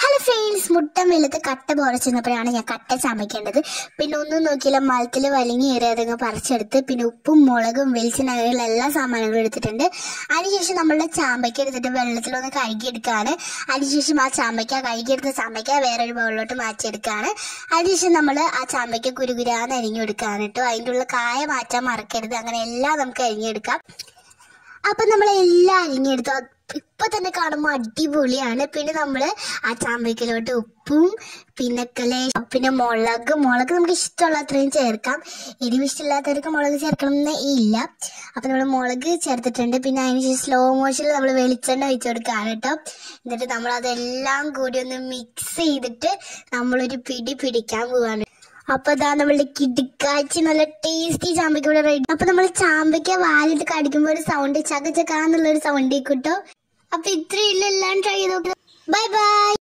hello friends മുട്ട വെളുത്ത് കട്ട പുറച്ചെന്നപ്പോഴാണ് ഞാൻ കട്ട ചമയ്ക്കേണ്ടത് പിന്നെ ഒന്നും നോക്കിയില്ല മലത്തിൽ വലിഞ്ഞ് കയറിയതങ്ങ് പറിച്ചെടുത്ത് പിന്നെ ഉപ്പും മുളകും വെളിച്ചെണ്ണ അങ്ങനെയുള്ള എല്ലാ സാമാനങ്ങളും എടുത്തിട്ടുണ്ട് അതിനുശേഷം നമ്മളുടെ ചാമ്പയ്ക്ക എടുത്തിട്ട് വെള്ളത്തിലൊന്ന് കഴുകിയെടുക്കുകയാണ് അതിനുശേഷം ആ ചാമ്പയ്ക്ക കഴുകിയെടുത്ത ചാമ്പയ്ക്ക വേറൊരു ബൗളിലോട്ട് മാറ്റിയെടുക്കുകയാണ് അതിനുശേഷം നമ്മൾ ആ ചാമ്പയ്ക്ക കുരുകുരാന്ന് അരിഞ്ഞെടുക്കുകയാണ് കേട്ടോ അതിൻ്റെ ഉള്ള കായ മാറ്റാൻ മറക്കരുത് അങ്ങനെ എല്ലാം നമുക്ക് അരിഞ്ഞെടുക്കാം അപ്പൊ നമ്മൾ എല്ലാം അരിഞ്ഞെടുത്തു അത് ഇപ്പൊ തന്നെ കാണുമ്പോൾ അടിപൊളിയാണ് പിന്നെ നമ്മള് ആ ചാമ്പയ്ക്കലോട്ട് ഉപ്പും പിന്നെ കലേ- പിന്നെ മുളക് മുളക് നമുക്ക് ഇഷ്ടമുള്ള അത്രയും ചേർക്കാം എരിവ് ഇഷ്ടമില്ലാത്തവർക്ക് മുളക് ചേർക്കണം എന്ന് ഇല്ല അപ്പൊ നമ്മൾ മുളക് ചേർത്തിട്ടുണ്ട് പിന്നെ അതിന് സ്ലോ മോഷനിൽ നമ്മൾ വെളിച്ചെണ്ണ ഒഴിച്ചു കൊടുക്കുകയാണ് കേട്ടോ എന്നിട്ട് നമ്മൾ അതെല്ലാം കൂടി ഒന്ന് മിക്സ് ചെയ്തിട്ട് നമ്മളൊരു പിടി പിടിക്കാൻ പോവാണ് അപ്പൊ ഇതാ നമ്മളുടെ കിടുക്കാച്ചി നല്ല ടേസ്റ്റി ചാമ്പയ്ക്ക ഇവിടെ റെഡി അപ്പൊ നമ്മൾ ചാമ്പയ്ക്ക വാലിട്ട് കടിക്കുമ്പോൾ ഒരു സൗണ്ട് ചക ചക്കാന്നുള്ള ഒരു സൗണ്ട് കിട്ടോ അപ്പൊ ഇത്രയും എല്ലാം ട്രൈ ചെയ്ത് നോക്കുക ബൈ ബൈ